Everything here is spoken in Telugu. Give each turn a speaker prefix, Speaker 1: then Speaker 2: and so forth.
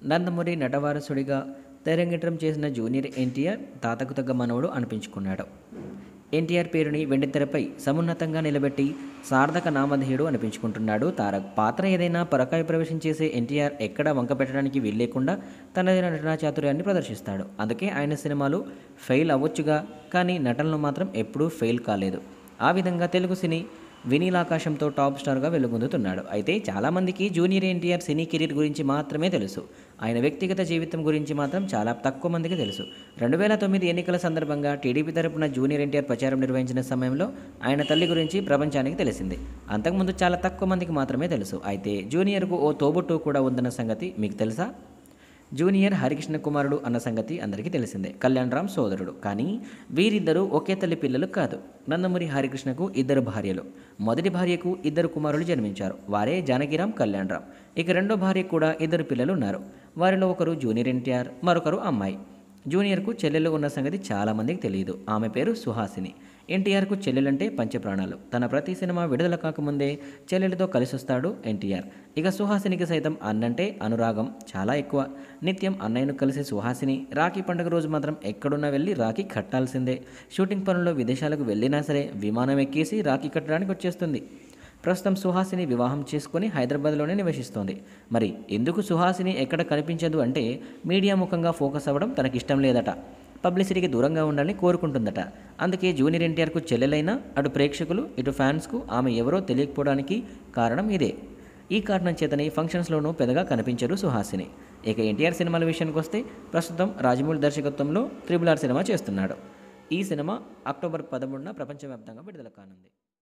Speaker 1: నందమూరి నటవారసుడిగా తెరంగేట్రం చేసిన జూనియర్ ఎన్టీఆర్ తాతకు తగ్గ మనవడు అనిపించుకున్నాడు ఎన్టీఆర్ పేరుని వెండితెరపై సమున్నతంగా నిలబెట్టి సార్థక నామధేయుడు అనిపించుకుంటున్నాడు తారక్ పాత్ర ఏదైనా పరకాయ ప్రవేశం చేసే ఎన్టీఆర్ ఎక్కడ వంక పెట్టడానికి వీల్లేకుండా తనదైన నటనా చాతుర్యాన్ని ప్రదర్శిస్తాడు అందుకే ఆయన సినిమాలు ఫెయిల్ అవ్వచ్చుగా కానీ నటనలు మాత్రం ఎప్పుడూ ఫెయిల్ కాలేదు ఆ విధంగా తెలుగు సినీ వినీలాకాశంతో టాప్ స్టార్గా వెలుగొందుతున్నాడు అయితే చాలామందికి జూనియర్ ఎన్టీఆర్ సినీ కెరీర్ గురించి మాత్రమే తెలుసు ఆయన వ్యక్తిగత జీవితం గురించి మాత్రం చాలా తక్కువ మందికి తెలుసు రెండు వేల తొమ్మిది ఎన్నికల సందర్భంగా టీడీపీ తరపున జూనియర్ ఎన్టీఆర్ ప్రచారం నిర్వహించిన సమయంలో ఆయన తల్లి గురించి ప్రపంచానికి తెలిసింది అంతకుముందు చాలా తక్కువ మందికి మాత్రమే తెలుసు అయితే జూనియర్కు ఓ తోబుట్టు కూడా ఉందన్న సంగతి మీకు తెలుసా జూనియర్ హరికృష్ణ కుమారుడు అన్న సంగతి అందరికీ తెలిసిందే కళ్యాణ్ రామ్ సోదరుడు కానీ వీరిద్దరూ ఒకే తల్లి పిల్లలు కాదు నందమూరి హరికృష్ణకు ఇద్దరు భార్యలు మొదటి భార్యకు ఇద్దరు కుమారులు జన్మించారు వారే జానకిరామ్ కళ్యాణ్ రామ్ ఇక రెండో భార్య కూడా ఇద్దరు పిల్లలు ఉన్నారు వారిలో ఒకరు జూనియర్ ఎన్టీఆర్ మరొకరు అమ్మాయి జూనియర్కు చెల్లెలు ఉన్న సంగతి చాలామందికి తెలియదు ఆమె పేరు సుహాసిని ఎన్టీఆర్కు చెల్లెలంటే పంచప్రాణాలు తన ప్రతి సినిమా విడుదల కాకముందే చెల్లెలతో కలిసి వస్తాడు ఎన్టీఆర్ ఇక సుహాసినికి సైతం అన్నంటే అనురాగం చాలా ఎక్కువ నిత్యం అన్నయ్యను కలిసి సుహాసిని రాఖీ పండుగ రోజు మాత్రం ఎక్కడున్నా వెళ్ళి రాఖీ కట్టాల్సిందే షూటింగ్ పనుల్లో విదేశాలకు వెళ్ళినా సరే విమానం ఎక్కేసి రాఖీ కట్టడానికి వచ్చేస్తుంది ప్రస్తుతం సుహాసిని వివాహం చేసుకుని హైదరాబాద్లోనే నివసిస్తోంది మరి ఎందుకు సుహాసిని ఎక్కడ కనిపించదు అంటే మీడియా ముఖంగా ఫోకస్ అవ్వడం తనకిష్టం లేదట పబ్లిసిటీకి దూరంగా ఉండాలని కోరుకుంటుందట అందుకే జూనియర్ ఎన్టీఆర్కు చెల్లెలైనా అటు ప్రేక్షకులు ఇటు ఫ్యాన్స్కు ఆమె ఎవరో తెలియకపోవడానికి కారణం ఇదే ఈ కారణం చేతనే ఫంక్షన్స్లోనూ పెద్దగా కనిపించరు సుహాసిని ఇక ఎన్టీఆర్ సినిమాల విషయానికి వస్తే ప్రస్తుతం రాజమౌళి దర్శకత్వంలో త్రిబుల్ ఆర్ సినిమా చేస్తున్నాడు ఈ సినిమా అక్టోబర్ పదమూడున ప్రపంచవ్యాప్తంగా విడుదల కానుంది